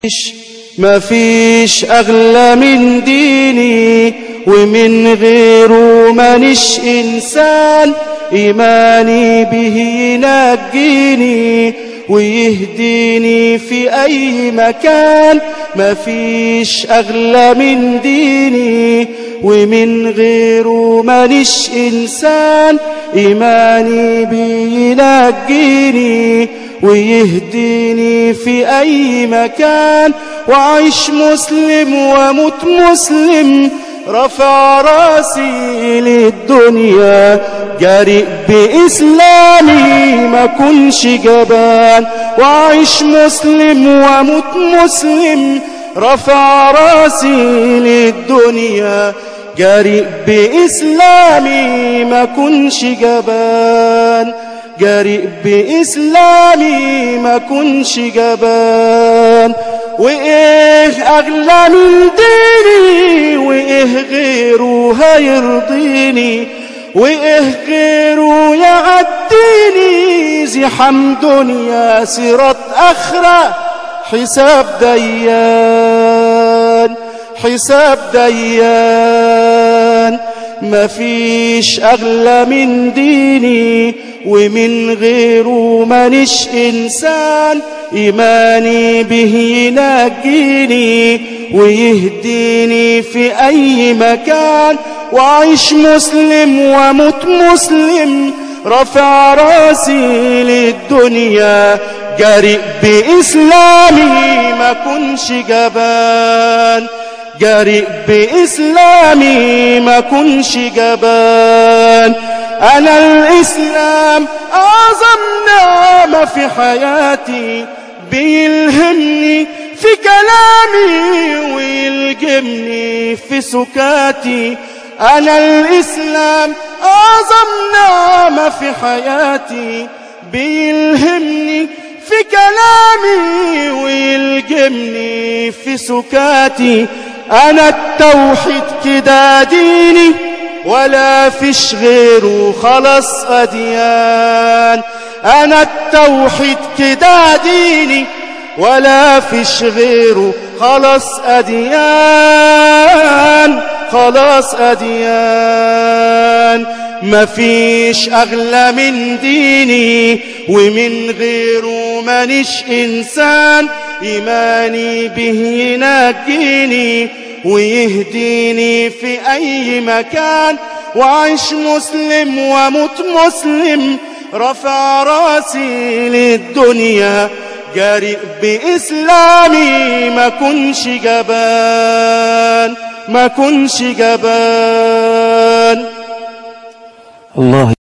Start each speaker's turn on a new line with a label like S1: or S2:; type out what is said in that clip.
S1: ما فيش أغلى من ديني ومن غيره مانيش إنسان إيماني به ينجيني ويهديني في أي مكان ما فيش أغلى من ديني ومن غيره مانيش إنسان إيماني بينجيني ويهديني في أي مكان وعيش مسلم ومت مسلم رفع راسي للدنيا جريء بإسلامي ما كنش جبان وعيش مسلم ومت مسلم رفع راسي للدنيا جريء بإسلامي ما كنش جبان جريء بإسلامي ما كنش جبان وإيه أغلى من ديني وإيه غيره هيرضيني وإيه غيره يعديني زحام دنيا صراط أخرى حساب ديان حساب ديان مفيش أغلى من ديني ومن غيره مانيش إنسان إيماني به ينجيني ويهديني في أي مكان وعيش مسلم ومت مسلم رفع راسي للدنيا جريء بإسلامي ما كنش جبان جريء بإسلامي ما كنش جبان أنا الإسلام أعظم نعمة في حياتي بيلهمني في كلامي ويلجمني في سكاتي أنا الإسلام أعظم نعمة في حياتي بيلهمني في كلامي ويلجمني في سكاتي أنا التوحيد كده ديني ولا فيش غيره خلاص أديان أنا التوحيد كده ديني ولا فيش غيره خلاص أديان خلاص أديان مفيش أغلى من ديني ومن غيره مانيش إنسان إيماني به ينجيني ويهديني في أي مكان وعيش مسلم ومت مسلم رفع راسي للدنيا جريء بإسلامي ما كنش جبان ما كنش جبان
S2: الله